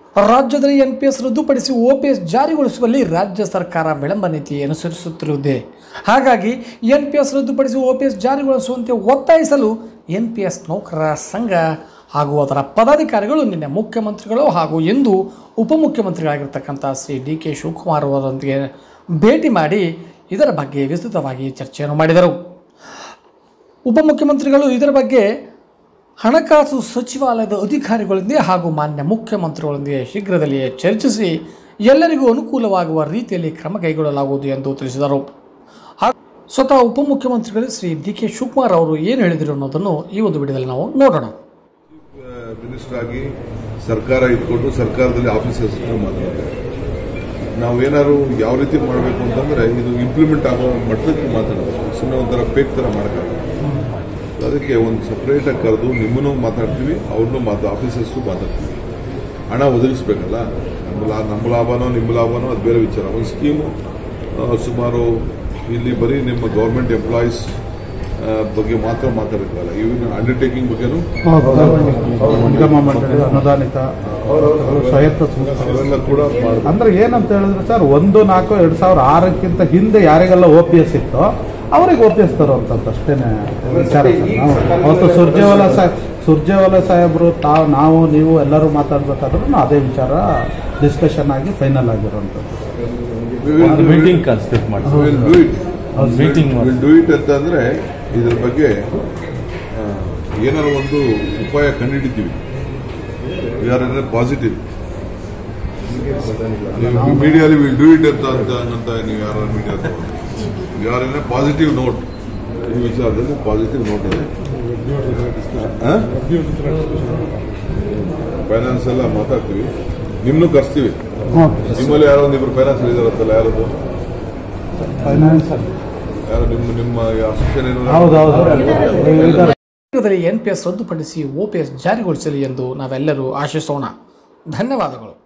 ರಾಜ್ಯದಲ್ಲಿ N P S ರದ್ದುಪಡಿಸಿ O P S ಜಾರಿಗೊಳಿಸುವಲ್ಲಿ ರಾಜ್ಯ ಸರ್ಕಾರ ವಿಳಂಬ ನೀತಿ ಅನುಸರಿಸುತ್ತಿರುವುದೇ ಹಾಗಾಗಿ ಎನ್ ಪಿ ಎಸ್ ರದ್ದುಪಡಿಸಿ ಒ ಪಿ ಎಸ್ ಜಾರಿಗೊಳಿಸುವಂತೆ ಒತ್ತಾಯಿಸಲು ಎನ್ ಪಿ ಎಸ್ ನೌಕರರ ಸಂಘ ಹಾಗೂ ಅದರ ಪದಾಧಿಕಾರಿಗಳು ನಿನ್ನೆ ಮುಖ್ಯಮಂತ್ರಿಗಳು ಹಾಗೂ ಇಂದು ಉಪಮುಖ್ಯಮಂತ್ರಿಗಳಾಗಿರ್ತಕ್ಕಂಥ ಶ್ರೀ ಡಿ ಕೆ ಶಿವಕುಮಾರ್ ಅವರೊಂದಿಗೆ ಭೇಟಿ ಮಾಡಿ ಇದರ ಬಗ್ಗೆ ವಿಸ್ತೃತವಾಗಿ ಚರ್ಚೆಯನ್ನು ಮಾಡಿದರು ಉಪಮುಖ್ಯಮಂತ್ರಿಗಳು ಇದರ ಬಗ್ಗೆ ಹಣಕಾಸು ಸಚಿವಾಲಯದ ಅಧಿಕಾರಿಗಳೊಂದಿಗೆ ಹಾಗೂ ಮಾನ್ಯ ಮುಖ್ಯಮಂತ್ರಿಗಳೊಂದಿಗೆ ಶೀಘ್ರದಲ್ಲಿಯೇ ಚರ್ಚಿಸಿ ಎಲ್ಲರಿಗೂ ಅನುಕೂಲವಾಗುವ ರೀತಿಯಲ್ಲಿ ಕ್ರಮ ಕೈಗೊಳ್ಳಲಾಗುವುದು ಎಂದು ತಿಳಿಸಿದರು ಹಾಗೂ ಸ್ವತಃ ಉಪಮುಖ್ಯಮಂತ್ರಿಗಳು ಶ್ರೀ ಡಿ ಕೆ ಶಿವಕುಮಾರ್ ಅವರು ಏನು ಹೇಳಿದರು ಅನ್ನೋದನ್ನು ಈ ಒಂದು ವಿಡಿಯೋದಲ್ಲಿ ನಾವು ನೋಡೋಣ ಮಿನಿಸ್ಟರ್ ಆಗಿ ಸರ್ಕಾರ ಇಟ್ಕೊಂಡು ಸರ್ಕಾರದಲ್ಲಿ ಆಫೀಸರ್ಸ್ ಮಾತಾಡ್ತಾರೆ ನಾವೇನಾದ್ರು ಯಾವ ರೀತಿ ಮಾಡಬೇಕು ಅಂತಂದ್ರೆ ಇದು ಇಂಪ್ಲಿಮೆಂಟ್ ಆಗೋ ಮಟ್ಟಕ್ಕೆ ಮಾತಾಡೋದು ಸುಮ್ಮನೆ ಒಂಥರ ಫೇಕ್ ತರ ಮಾಡೋಕ್ಕಾಗಲ್ಲ ಅದಕ್ಕೆ ಒಂದು ಸಪ್ರೇಟ್ ಆಗಿ ಕರೆದು ನಿಮ್ಮನ್ನು ಮಾತಾಡ್ತೀವಿ ಅವ್ರನ್ನೂ ಮಾತಾ ಆಫೀಸರ್ಸು ಮಾತಾಡ್ತೀವಿ ಹಣ ಒದಗಿಸ್ಬೇಕಲ್ಲ ನಮ್ಮ ಲಾ ನಮ್ಮ ಲಾಭನೋ ನಿಮ್ಮ ಲಾಭನೋ ಅದು ಬೇರೆ ವಿಚಾರ ಒಂದು ಸ್ಕೀಮು ಸುಮಾರು ಇಲ್ಲಿ ಬರೀ ನಿಮ್ಮ ಗೌರ್ಮೆಂಟ್ ಎಂಪ್ಲಾಯೀಸ್ ಬಗ್ಗೆ ಮಾತ್ರ ಮಾತಾಡೋಕ್ಕಲ್ಲ ಇವನ್ ಅಂಡರ್ಟೇಕಿಂಗ್ ಬಗ್ಗೆನೂ ನಿಗಮ ಮಂಡಳಿ ಅನುದಾನಿತ ಸ್ವಾಯತ್ತ ಸಂಸ್ಥೆ ಅವೆಲ್ಲ ಕೂಡ ಮಾಡ್ಬೇಕು ಅಂದ್ರೆ ಏನಂತ ಹೇಳಿದ್ರೆ ಸರ್ ಒಂದು ನಾಲ್ಕು ಎರಡ್ ಸಾವಿರ ಆರಕ್ಕಿಂತ ಹಿಂದೆ ಯಾರಿಗೆಲ್ಲ ಓ ಪಿ ಎಸ್ ಇತ್ತು ಅವ್ರಿಗೆ ಓ ಪಿ ಎಸ್ ತರುವಂತದ್ದು ಅಷ್ಟೇನೆ ವಿಚಾರ ಸರ್ ನಾವು ಅವತ್ತು ಸುರ್ಜೇವಾಲ ಸಾಹೇಬ್ ಸುರ್ಜೇವಾಲ ಸಾಹೇಬರು ತಾವು ನಾವು ನೀವು ಎಲ್ಲರೂ ಮಾತಾಡ್ಬೇಕಾದ್ರೂ ಅದೇ ವಿಚಾರ ಡಿಸ್ಕಷನ್ ಆಗಿ ಫೈನಲ್ ಆಗಿರುವಂಥದ್ದು We will do it. Meeting constitute ಮಾಡಿ We will do it. ಒಂದು ಮೀಟಿಂಗ್ ಮಾಡಿ ವಿಲ್ ಡೂ ಇಟ್ ಅಂತ ಅಂದ್ರೆ ಇದ್ರ ಬಗ್ಗೆ ಆ, ಏನಾದ್ರು ಒಂದು ಉಪಾಯ ಕಂಡುಹಿಡಿತೀವಿ ಯಾರಂದ್ರೆ ಪಾಸಿಟಿವ್ ಮೀಡಿಯಾಲಿ ವಿಲ್ ಡೂ ಇಟ್ ಅಂತ ಅಂತ ಅಂತ ನೀವು ಯಾರು ಮೀಡಿಯಾ ಯಾರನ್ನ ಪಾಸಿಟಿವ್ ನೋಟ್ ಈ ವಿಚಾರದಲ್ಲಿ ಪಾಸಿಟಿವ್ ನೋಟ್ ಇದೆ ಫೈನಾನ್ಸ್ ಎಲ್ಲ ಮಾತಾಡ್ತೀವಿ ನಿಮ್ಮನ್ನು ಕರ್ಸ್ತೀವಿ ನಿಮ್ಮಲ್ಲಿ ಯಾರೋ ಒಂದಿಬ್ರು ಫೈನಾನ್ಸ್ ಇದಾರಂತಲ್ಲ ಯಾರದು ಫೈನಾನ್ಸ್ ಯಾರು ನಿಮ್ಮ ನಿಮ್ಮ ಅಸೋಸಿಯೇಷನ್ ಏನೋ ಹೌದೌದು ಇದ್ದಾರೆ. ಶೀಘ್ರದಲ್ಲಿ ಎನ್ ಪಿ ಎಸ್ ರದ್ದುಪಡಿಸಿ ಒ ಪಿ ಎಸ್ ಜಾರಿಗೊಳಿಸಲಿ ಎಂದು ನಾವೆಲ್ಲರೂ ಆಶಿಸೋಣ ಧನ್ಯವಾದಗಳು